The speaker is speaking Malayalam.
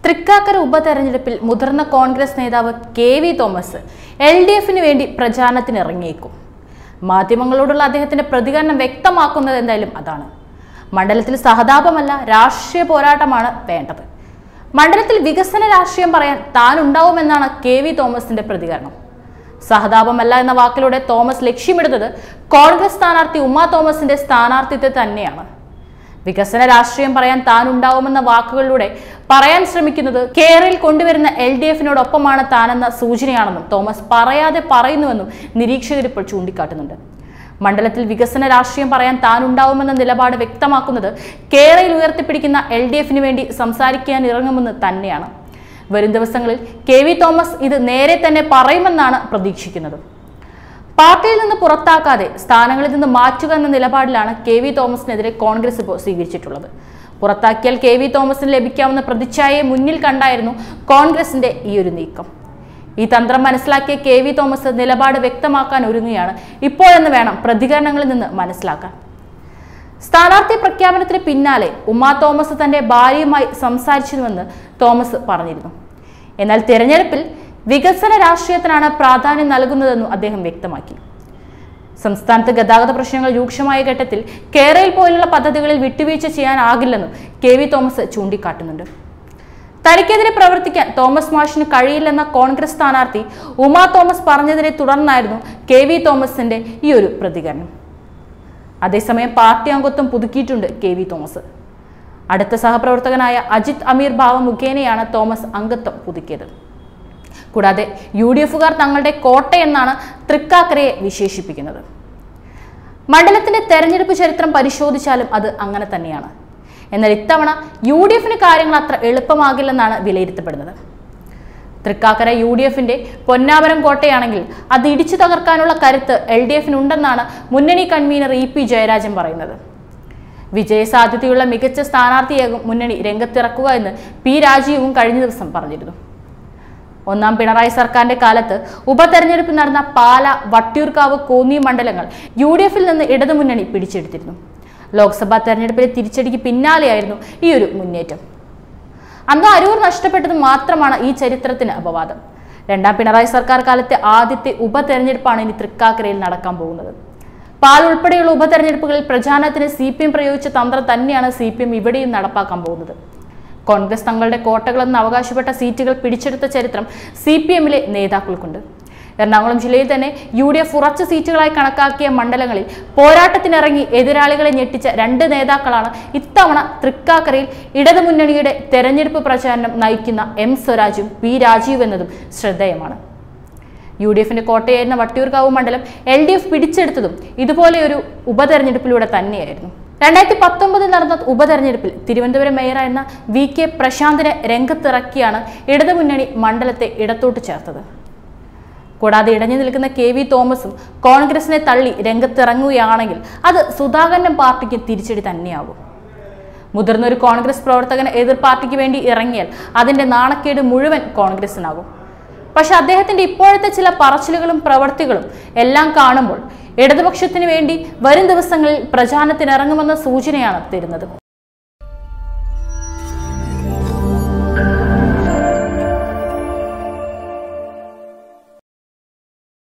തൃക്കാക്കര ഉപതെരഞ്ഞെടുപ്പിൽ മുതിർന്ന കോൺഗ്രസ് നേതാവ് K V Thomas L D എഫിന് വേണ്ടി പ്രചാരണത്തിന് ഇറങ്ങിയേക്കും മാധ്യമങ്ങളോടുള്ള അദ്ദേഹത്തിന്റെ പ്രതികരണം വ്യക്തമാക്കുന്നത് എന്തായാലും അതാണ് മണ്ഡലത്തിൽ സഹതാപമല്ല രാഷ്ട്രീയ പോരാട്ടമാണ് വേണ്ടത് മണ്ഡലത്തിൽ വികസന രാഷ്ട്രീയം പറയാൻ താൻ ഉണ്ടാവുമെന്നാണ് കെ വി തോമസിന്റെ പ്രതികരണം സഹതാപമല്ല എന്ന വാക്കിലൂടെ തോമസ് ലക്ഷ്യമിടുന്നത് കോൺഗ്രസ് സ്ഥാനാർത്ഥി ഉമ്മ തോമസിന്റെ സ്ഥാനാർത്ഥിത്വം തന്നെയാണ് വികസന രാഷ്ട്രീയം പറയാൻ താൻ ഉണ്ടാവുമെന്ന വാക്കുകളിലൂടെ പറയാൻ ശ്രമിക്കുന്നത് കേരളയിൽ കൊണ്ടുവരുന്ന എൽ ഡി എഫിനോടൊപ്പമാണ് താനെന്ന സൂചനയാണെന്നും തോമസ് പറയാതെ പറയുന്നുവെന്നും നിരീക്ഷകർ ഇപ്പോൾ ചൂണ്ടിക്കാട്ടുന്നുണ്ട് മണ്ഡലത്തിൽ വികസന രാഷ്ട്രീയം പറയാൻ താൻ ഉണ്ടാവുമെന്ന നിലപാട് വ്യക്തമാക്കുന്നത് കേരളയിൽ ഉയർത്തിപ്പിടിക്കുന്ന എൽ ഡി എഫിന് വേണ്ടി സംസാരിക്കാൻ ഇറങ്ങുമെന്ന് തന്നെയാണ് വരും ദിവസങ്ങളിൽ കെ വി തോമസ് ഇത് നേരെ തന്നെ പറയുമെന്നാണ് പ്രതീക്ഷിക്കുന്നത് പാർട്ടിയിൽ നിന്ന് പുറത്താക്കാതെ സ്ഥാനങ്ങളിൽ നിന്ന് മാറ്റുക എന്ന നിലപാടിലാണ് കെ വി തോമസിനെതിരെ കോൺഗ്രസ് ഇപ്പോൾ സ്വീകരിച്ചിട്ടുള്ളത് പുറത്താക്കിയാൽ കെ വി തോമസിന് ലഭിക്കാവുന്ന പ്രതിച്ഛായയെ മുന്നിൽ കണ്ടായിരുന്നു കോൺഗ്രസിന്റെ ഈ ഒരു നീക്കം ഈ തന്ത്രം മനസ്സിലാക്കിയ കെ വി തോമസ് നിലപാട് വ്യക്തമാക്കാൻ ഒരുങ്ങുകയാണ് ഇപ്പോഴെന്ന് വേണം പ്രതികരണങ്ങളിൽ നിന്ന് മനസ്സിലാക്കാൻ സ്ഥാനാർത്ഥി പ്രഖ്യാപനത്തിന് പിന്നാലെ ഉമാ തോമസ് തന്റെ ഭാര്യയുമായി സംസാരിച്ചിരുന്നുവെന്ന് തോമസ് പറഞ്ഞിരുന്നു എന്നാൽ തിരഞ്ഞെടുപ്പിൽ വികസന രാഷ്ട്രീയത്തിനാണ് പ്രാധാന്യം നൽകുന്നതെന്നും അദ്ദേഹം വ്യക്തമാക്കി സംസ്ഥാനത്ത് ഗതാഗത പ്രശ്നങ്ങൾ രൂക്ഷമായ ഘട്ടത്തിൽ കേരളയിൽ പോലുള്ള പദ്ധതികളിൽ വിട്ടുവീഴ്ച ചെയ്യാനാകില്ലെന്നും കെ വി തോമസ് ചൂണ്ടിക്കാട്ടുന്നുണ്ട് തനിക്കെതിരെ പ്രവർത്തിക്കാൻ തോമസ് മാഷിന് കഴിയില്ലെന്ന കോൺഗ്രസ് സ്ഥാനാർത്ഥി ഉമാ തോമസ് പറഞ്ഞതിനെ തുടർന്നായിരുന്നു കെ വി തോമസിന്റെ ഈ ഒരു പ്രതികരണം അതേസമയം പാർട്ടി അംഗത്വം പുതുക്കിയിട്ടുണ്ട് കെ വി തോമസ് അടുത്ത സഹപ്രവർത്തകനായ അജിത് അമീർ ഭാവ മുഖേനയാണ് തോമസ് അംഗത്വം പുതുക്കിയത് കൂടാതെ യു ഡി എഫുകാർ തങ്ങളുടെ കോട്ടയെന്നാണ് തൃക്കാക്കരയെ വിശേഷിപ്പിക്കുന്നത് മണ്ഡലത്തിന്റെ തെരഞ്ഞെടുപ്പ് ചരിത്രം പരിശോധിച്ചാലും അത് അങ്ങനെ തന്നെയാണ് എന്നാൽ ഇത്തവണ യു ഡി എഫിന് കാര്യങ്ങൾ അത്ര എളുപ്പമാകില്ലെന്നാണ് വിലയിരുത്തപ്പെടുന്നത് തൃക്കാക്കര യു ഡി എഫിന്റെ പൊന്നാപരം കോട്ടയാണെങ്കിൽ അത് ഇടിച്ചു തകർക്കാനുള്ള കരുത്ത് എൽ ഡി എഫിനുണ്ടെന്നാണ് മുന്നണി കൺവീനർ ഇ പി ജയരാജൻ പറയുന്നത് വിജയസാധ്യതയുള്ള മികച്ച സ്ഥാനാർത്ഥിയാകും മുന്നണി രംഗത്തിറക്കുക എന്ന് പി രാജീവും കഴിഞ്ഞ ദിവസം പറഞ്ഞിരുന്നു ഒന്നാം പിണറായി സർക്കാരിന്റെ കാലത്ത് ഉപതെരഞ്ഞെടുപ്പ് നടന്ന പാല വട്ടിയൂർക്കാവ് കോന്നി മണ്ഡലങ്ങൾ യു ഡി എഫിൽ നിന്ന് ഇടതുമുന്നണി പിടിച്ചെടുത്തിരുന്നു ലോക്സഭാ തെരഞ്ഞെടുപ്പിലെ തിരിച്ചടിക്ക് പിന്നാലെയായിരുന്നു ഈ ഒരു മുന്നേറ്റം അന്ന് അരൂർ നഷ്ടപ്പെട്ടത് മാത്രമാണ് ഈ ചരിത്രത്തിന് അപവാദം രണ്ടാം പിണറായി സർക്കാർ കാലത്തെ ആദ്യത്തെ ഉപതെരഞ്ഞെടുപ്പാണ് ഇനി തൃക്കാക്കരയിൽ നടക്കാൻ പോകുന്നത് പാൽ ഉൾപ്പെടെയുള്ള ഉപതെരഞ്ഞെടുപ്പുകളിൽ പ്രചാരണത്തിന് സി പി എം പ്രയോഗിച്ച തന്ത്രം തന്നെയാണ് സി പി എം ഇവിടെയും നടപ്പാക്കാൻ പോകുന്നത് കോൺഗ്രസ് തങ്ങളുടെ കോട്ടകളെന്ന് അവകാശപ്പെട്ട സീറ്റുകൾ പിടിച്ചെടുത്ത ചരിത്രം സി പി എമ്മിലെ നേതാക്കൾക്കുണ്ട് എറണാകുളം ജില്ലയിൽ തന്നെ യു ഡി എഫ് ഉറച്ച സീറ്റുകളായി കണക്കാക്കിയ മണ്ഡലങ്ങളിൽ പോരാട്ടത്തിനിറങ്ങി എതിരാളികളെ ഞെട്ടിച്ച രണ്ട് നേതാക്കളാണ് ഇത്തവണ തൃക്കാക്കരയിൽ ഇടതുമുന്നണിയുടെ തെരഞ്ഞെടുപ്പ് പ്രചാരണം നയിക്കുന്ന എം സ്വരാജും പി രാജീവ് എന്നതും ശ്രദ്ധേയമാണ് യു ഡി എഫിന്റെ കോട്ടയായിരുന്ന വട്ടിയൂർക്കാവ് മണ്ഡലം എൽ ഡി എഫ് പിടിച്ചെടുത്തതും ഇതുപോലെയൊരു ഉപതെരഞ്ഞെടുപ്പിലൂടെ തന്നെയായിരുന്നു രണ്ടായിരത്തി പത്തൊമ്പതിൽ നടന്ന ഉപതെരഞ്ഞെടുപ്പിൽ തിരുവനന്തപുരം മേയറായിരുന്ന വി കെ പ്രശാന്തിനെ രംഗത്തിറക്കിയാണ് ഇടതുമുന്നണി മണ്ഡലത്തെ ഇടത്തോട്ട് ചേർത്തത് കൂടാതെ ഇടഞ്ഞു നിൽക്കുന്ന കെ വി തോമസും കോൺഗ്രസിനെ തള്ളി രംഗത്തിറങ്ങുകയാണെങ്കിൽ അത് സുധാകരന്റെ പാർട്ടിക്ക് തിരിച്ചടി തന്നെയാകും മുതിർന്ന ഒരു കോൺഗ്രസ് പ്രവർത്തകൻ എതിർ പാർട്ടിക്ക് വേണ്ടി ഇറങ്ങിയാൽ അതിന്റെ നാണക്കേട് മുഴുവൻ കോൺഗ്രസിനാകും പക്ഷെ അദ്ദേഹത്തിന്റെ ഇപ്പോഴത്തെ ചില പറച്ചിലുകളും പ്രവർത്തികളും എല്ലാം കാണുമ്പോൾ ഇടതുപക്ഷത്തിന് വേണ്ടി വരും ദിവസങ്ങളിൽ പ്രചാരണത്തിനിറങ്ങുമെന്ന സൂചനയാണ് തരുന്നത്